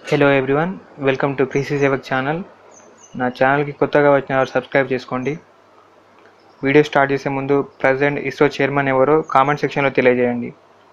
hello everyone welcome to కృషి Sevak channel నా ఛానల్కి కొత్తగా వచ్చిన వారు సబ్స్క్రైబ్ చేసుకోండి వీడియో స్టార్ట్ చేసే ముందు ప్రజెంట్ ఇస్రో చైర్మన్ ఎవరో కామెంట్ సెక్షన్లో తెలియజేయండి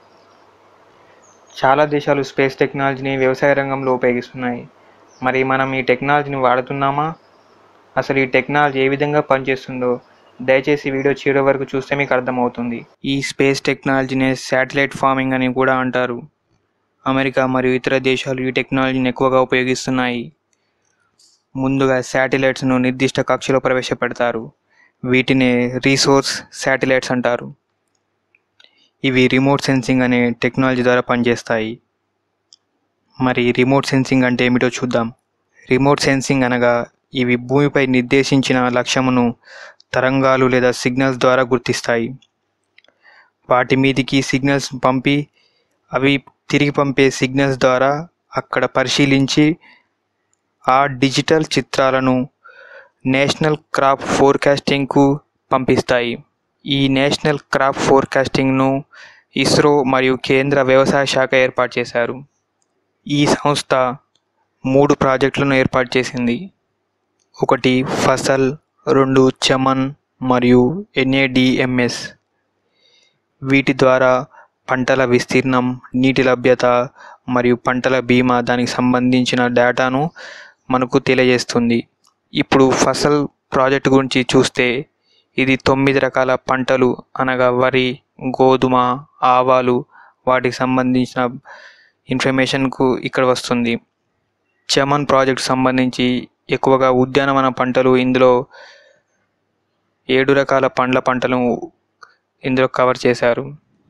చాలా దేశాలు స్పేస్ టెక్నాలజీని వ్యవసాయ రంగంలో ఉపయోగిస్తున్నాయి మరి మనం ఈ టెక్నాలజీని వాడుతున్నామా అసలు ఈ టెక్నాలజీ ఏ విధంగా పనిచేస్తుందో దయచేసి వీడియో చివరి వరకు చూస్తే మీకు అర్థమవుతుంది ఈ స్పేస్ టెక్నాలజీని శాటిలైట్ ఫార్మింగ్ అని కూడా అంటారు అమెరికా మరియు ఇతర దేశాలు ఈ టెక్నాలజీని ఎక్కువగా ఉపయోగిస్తున్నాయి ముందుగా శాటిలైట్స్ను నిర్దిష్ట కక్షలో ప్రవేశపెడతారు వీటిని రీసోర్స్ శాటిలైట్స్ అంటారు ఇవి రిమోట్ సెన్సింగ్ అనే టెక్నాలజీ ద్వారా పనిచేస్తాయి మరి రిమోట్ సెన్సింగ్ అంటే ఏమిటో చూద్దాం రిమోట్ సెన్సింగ్ అనగా ఇవి భూమిపై నిర్దేశించిన లక్ష్యమును తరంగాలు లేదా సిగ్నల్స్ ద్వారా గుర్తిస్తాయి వాటి మీదికి సిగ్నల్స్ పంపి అవి తిరిగి పంపే సిగ్నల్స్ ద్వారా అక్కడ పరిశీలించి ఆ డిజిటల్ చిత్రాలను నేషనల్ క్రాప్ ఫోర్కాస్టింగ్కు పంపిస్తాయి ఈ నేషనల్ క్రాప్ ఫోర్కాస్టింగ్ను ఇస్రో మరియు కేంద్ర వ్యవసాయ శాఖ ఏర్పాటు చేశారు ఈ సంస్థ మూడు ప్రాజెక్టులను ఏర్పాటు చేసింది ఒకటి ఫసల్ రెండు చమన్ మరియు ఎన్ఏడిఎంఎస్ వీటి ద్వారా పంటల విస్తీర్ణం నీటి లభ్యత మరియు పంటల బీమా దానికి సంబంధించిన డేటాను మనకు తెలియజేస్తుంది ఇప్పుడు ఫసల్ ప్రాజెక్ట్ గురించి చూస్తే ఇది తొమ్మిది రకాల పంటలు అనగా వరి గోధుమ ఆవాలు వాటికి సంబంధించిన ఇన్ఫర్మేషన్కు ఇక్కడ వస్తుంది చమన్ ప్రాజెక్ట్ సంబంధించి ఎక్కువగా ఉద్యానవన పంటలు ఇందులో ఏడు రకాల పండ్ల పంటలు ఇందులో కవర్ చేశారు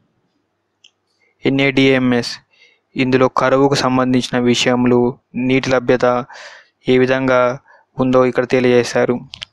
ఎన్ఏడిఎంఎస్ ఇందులో కరువుకు సంబంధించిన విషయములు నీటి లభ్యత ఏ విధంగా ఉందో ఇక్కడ తెలియజేశారు